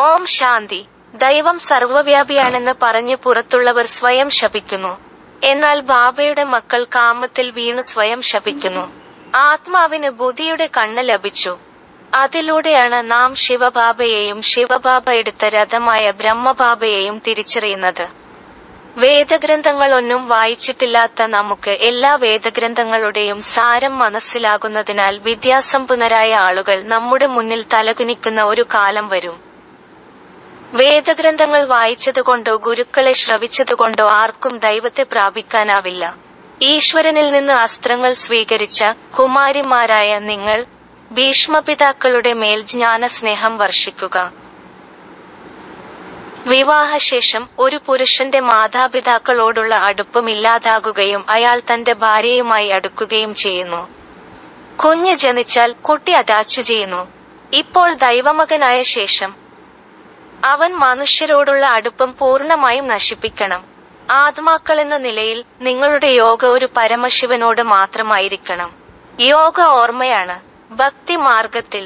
ഓം ശാന്തി ദൈവം സർവ്വവ്യാപിയാണെന്ന് പറഞ്ഞ് പുറത്തുള്ളവർ സ്വയം ശപിക്കുന്നു എന്നാൽ ബാബയുടെ മക്കൾ കാമത്തിൽ വീണു സ്വയം ശപിക്കുന്നു ആത്മാവിന് ബുദ്ധിയുടെ കണ്ണ് ലഭിച്ചു അതിലൂടെയാണ് നാം ശിവബാബയെയും ശിവബാബ എടുത്ത രഥമായ ബ്രഹ്മബാബയെയും തിരിച്ചറിയുന്നത് വേദഗ്രന്ഥങ്ങളൊന്നും വായിച്ചിട്ടില്ലാത്ത നമുക്ക് എല്ലാ വേദഗ്രന്ഥങ്ങളുടെയും സാരം മനസ്സിലാകുന്നതിനാൽ വിദ്യാസമ്പന്നരായ ആളുകൾ നമ്മുടെ മുന്നിൽ തലകുനിക്കുന്ന ഒരു കാലം വരും വേദഗ്രന്ഥങ്ങൾ വായിച്ചതുകൊണ്ടോ ഗുരുക്കളെ ശ്രവിച്ചതുകൊണ്ടോ ആർക്കും ദൈവത്തെ പ്രാപിക്കാനാവില്ല ഈശ്വരനിൽ നിന്ന് അസ്ത്രങ്ങൾ സ്വീകരിച്ച കുമാരിമാരായ നിങ്ങൾ ഭീഷ്മപിതാക്കളുടെ മേൽ ജ്ഞാനസ്നേഹം വർഷിക്കുക വിവാഹശേഷം ഒരു പുരുഷന്റെ മാതാപിതാക്കളോടുള്ള അടുപ്പം ഇല്ലാതാകുകയും അയാൾ തന്റെ ഭാര്യയുമായി അടുക്കുകയും ചെയ്യുന്നു കുഞ്ഞ് ജനിച്ചാൽ കുട്ടി അറ്റാച്ചു ചെയ്യുന്നു ഇപ്പോൾ ദൈവമകനായ ശേഷം അവൻ മനുഷ്യരോടുള്ള അടുപ്പം പൂർണ്ണമായും നശിപ്പിക്കണം ആത്മാക്കളെന്ന നിലയിൽ നിങ്ങളുടെ യോഗ ഒരു പരമശിവനോട് മാത്രമായിരിക്കണം യോഗ ഓർമ്മയാണ് ഭക്തി മാർഗത്തിൽ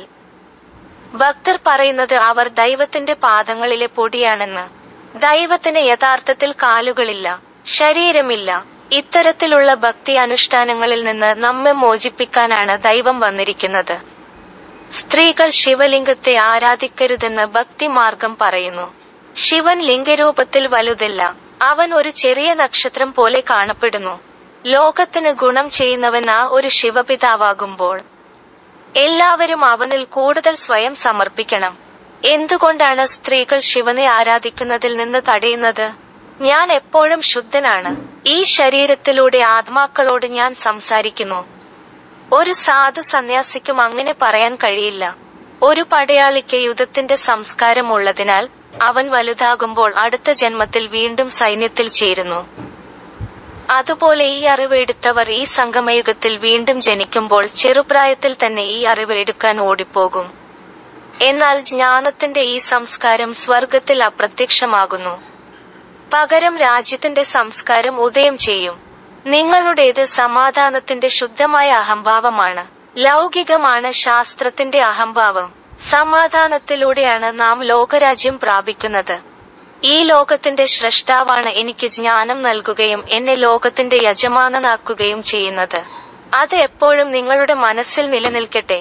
ഭക്തർ പറയുന്നത് അവർ ദൈവത്തിന്റെ പാദങ്ങളിലെ പൊടിയാണെന്ന് ദൈവത്തിന് യഥാർത്ഥത്തിൽ കാലുകളില്ല ശരീരമില്ല ഇത്തരത്തിലുള്ള ഭക്തി അനുഷ്ഠാനങ്ങളിൽ നിന്ന് നമ്മെ മോചിപ്പിക്കാനാണ് ദൈവം വന്നിരിക്കുന്നത് സ്ത്രീകൾ ശിവലിംഗത്തെ ആരാധിക്കരുതെന്ന് ഭക്തിമാർഗം പറയുന്നു ശിവൻ ലിംഗരൂപത്തിൽ വലുതല്ല അവൻ ഒരു ചെറിയ നക്ഷത്രം പോലെ കാണപ്പെടുന്നു ലോകത്തിന് ഗുണം ചെയ്യുന്നവൻ ആ ഒരു ശിവപിതാവാകുമ്പോൾ എല്ലാവരും അവനിൽ കൂടുതൽ സ്വയം സമർപ്പിക്കണം എന്തുകൊണ്ടാണ് സ്ത്രീകൾ ശിവനെ ആരാധിക്കുന്നതിൽ നിന്ന് തടയുന്നത് ഞാൻ എപ്പോഴും ശുദ്ധനാണ് ഈ ശരീരത്തിലൂടെ ആത്മാക്കളോട് ഞാൻ സംസാരിക്കുന്നു ഒരു സാധു സന്യാസിക്കും അങ്ങനെ പറയാൻ കഴിയില്ല ഒരു പടയാളിക്ക് യുദ്ധത്തിന്റെ സംസ്കാരം ഉള്ളതിനാൽ അവൻ വലുതാകുമ്പോൾ അടുത്ത ജന്മത്തിൽ വീണ്ടും സൈന്യത്തിൽ ചേരുന്നു അതുപോലെ ഈ അറിവ് എടുത്തവർ ഈ സംഗമയുഗത്തിൽ വീണ്ടും ജനിക്കുമ്പോൾ ചെറുപ്രായത്തിൽ തന്നെ ഈ അറിവ് എടുക്കാൻ ഓടിപ്പോകും എന്നാൽ ജ്ഞാനത്തിന്റെ ഈ സംസ്കാരം സ്വർഗത്തിൽ അപ്രത്യക്ഷമാകുന്നു പകരം രാജ്യത്തിന്റെ സംസ്കാരം ഉദയം ചെയ്യും നിങ്ങളുടേത് സമാധാനത്തിന്റെ ശുദ്ധമായ അഹംഭാവമാണ് ലൗകികമാണ് ശാസ്ത്രത്തിന്റെ അഹംഭാവം സമാധാനത്തിലൂടെയാണ് നാം ലോകരാജ്യം പ്രാപിക്കുന്നത് ഈ ലോകത്തിന്റെ സൃഷ്ടാവാണ് എനിക്ക് ജ്ഞാനം നൽകുകയും എന്നെ ലോകത്തിന്റെ യജമാനനാക്കുകയും ചെയ്യുന്നത് അത് എപ്പോഴും നിങ്ങളുടെ മനസ്സിൽ നിലനിൽക്കട്ടെ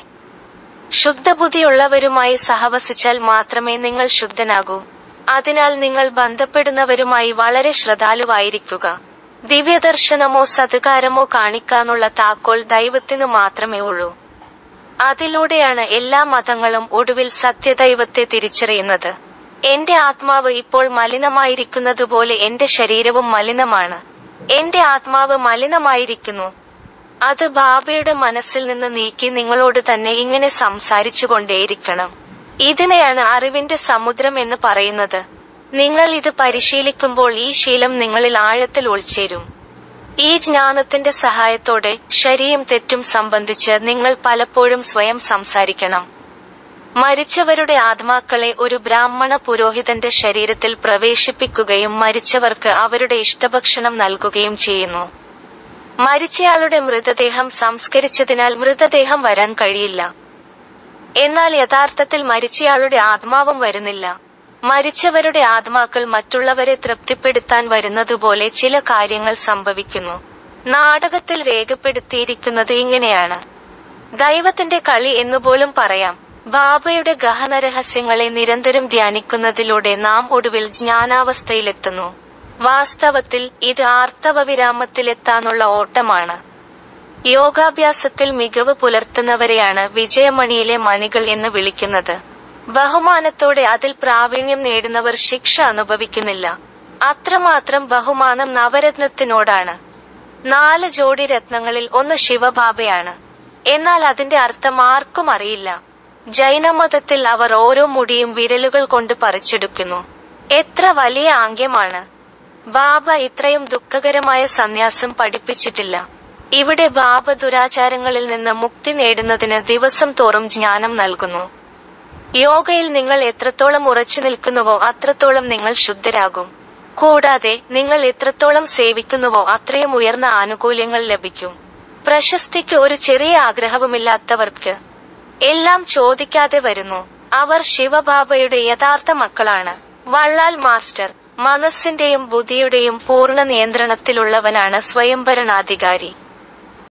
ശുദ്ധബുദ്ധിയുള്ളവരുമായി സഹവസിച്ചാൽ മാത്രമേ നിങ്ങൾ ശുദ്ധനാകൂ അതിനാൽ നിങ്ങൾ ബന്ധപ്പെടുന്നവരുമായി വളരെ ശ്രദ്ധാലുവായിരിക്കുക ദിവ്യദർശനമോ സത്കാരമോ കാണിക്കാനുള്ള താക്കോൽ ദൈവത്തിനു മാത്രമേ ഉള്ളൂ അതിലൂടെയാണ് എല്ലാ മതങ്ങളും ഒടുവിൽ സത്യദൈവത്തെ തിരിച്ചറിയുന്നത് എന്റെ ആത്മാവ് ഇപ്പോൾ മലിനമായിരിക്കുന്നതുപോലെ എന്റെ ശരീരവും മലിനമാണ് എന്റെ ആത്മാവ് മലിനമായിരിക്കുന്നു അത് ബാബയുടെ മനസ്സിൽ നിന്ന് നീക്കി നിങ്ങളോട് തന്നെ ഇങ്ങനെ സംസാരിച്ചുകൊണ്ടേയിരിക്കണം ഇതിനെയാണ് അറിവിന്റെ സമുദ്രം എന്ന് പറയുന്നത് നിങ്ങൾ ഇത് പരിശീലിക്കുമ്പോൾ ഈ ശീലം നിങ്ങളിൽ ആഴത്തിൽ ഉൾച്ചേരും ഈ ജ്ഞാനത്തിന്റെ സഹായത്തോടെ ശരിയും തെറ്റും സംബന്ധിച്ച് നിങ്ങൾ പലപ്പോഴും സ്വയം സംസാരിക്കണം മരിച്ചവരുടെ ആത്മാക്കളെ ഒരു ബ്രാഹ്മണ പുരോഹിതന്റെ ശരീരത്തിൽ പ്രവേശിപ്പിക്കുകയും മരിച്ചവർക്ക് അവരുടെ ഇഷ്ടഭക്ഷണം നൽകുകയും ചെയ്യുന്നു മരിച്ചയാളുടെ മൃതദേഹം സംസ്കരിച്ചതിനാൽ മൃതദേഹം വരാൻ കഴിയില്ല എന്നാൽ യഥാർത്ഥത്തിൽ മരിച്ചയാളുടെ ആത്മാവും വരുന്നില്ല മരിച്ചവരുടെ ആത്മാക്കൾ മറ്റുള്ളവരെ തൃപ്തിപ്പെടുത്താൻ വരുന്നതുപോലെ ചില കാര്യങ്ങൾ സംഭവിക്കുന്നു നാടകത്തിൽ രേഖപ്പെടുത്തിയിരിക്കുന്നത് ഇങ്ങനെയാണ് ദൈവത്തിന്റെ കളി എന്നുപോലും പറയാം ബാബയുടെ ഗഹനരഹസ്യങ്ങളെ നിരന്തരം ധ്യാനിക്കുന്നതിലൂടെ നാം ഒടുവിൽ ജ്ഞാനാവസ്ഥയിലെത്തുന്നു വാസ്തവത്തിൽ ഇത് ആർത്തവവിരാമത്തിലെത്താനുള്ള ഓട്ടമാണ് യോഗാഭ്യാസത്തിൽ മികവ് പുലർത്തുന്നവരെയാണ് വിജയമണിയിലെ മണികൾ എന്ന് വിളിക്കുന്നത് ബഹുമാനത്തോടെ അതിൽ പ്രാവീണ്യം നേടുന്നവർ ശിക്ഷ അനുഭവിക്കുന്നില്ല അത്രമാത്രം ബഹുമാനം നവരത്നത്തിനോടാണ് നാല് ജോഡി രത്നങ്ങളിൽ ഒന്ന് ശിവബാബയാണ് എന്നാൽ അതിന്റെ അർത്ഥം ആർക്കും അറിയില്ല ജൈനമതത്തിൽ അവർ ഓരോ മുടിയും വിരലുകൾ കൊണ്ട് പറിച്ചെടുക്കുന്നു എത്ര വലിയ ആംഗ്യമാണ് ബാബ ഇത്രയും ദുഃഖകരമായ സന്യാസം പഠിപ്പിച്ചിട്ടില്ല ഇവിടെ ബാബ ദുരാചാരങ്ങളിൽ നിന്ന് മുക്തി നേടുന്നതിന് ദിവസം തോറും ജ്ഞാനം നൽകുന്നു യോഗയിൽ നിങ്ങൾ എത്രത്തോളം ഉറച്ചു നിൽക്കുന്നുവോ അത്രത്തോളം നിങ്ങൾ ശുദ്ധരാകും കൂടാതെ നിങ്ങൾ എത്രത്തോളം സേവിക്കുന്നുവോ അത്രയും ഉയർന്ന ആനുകൂല്യങ്ങൾ ലഭിക്കും പ്രശസ്തിക്ക് ഒരു ചെറിയ ആഗ്രഹവുമില്ലാത്തവർക്ക് എല്ലാം ചോദിക്കാതെ വരുന്നു അവർ ശിവബാബയുടെ യഥാർത്ഥ മക്കളാണ് വള്ളാൽ മാസ്റ്റർ മനസ്സിന്റെയും ബുദ്ധിയുടെയും പൂർണ്ണ നിയന്ത്രണത്തിലുള്ളവനാണ് സ്വയംഭരണാധികാരി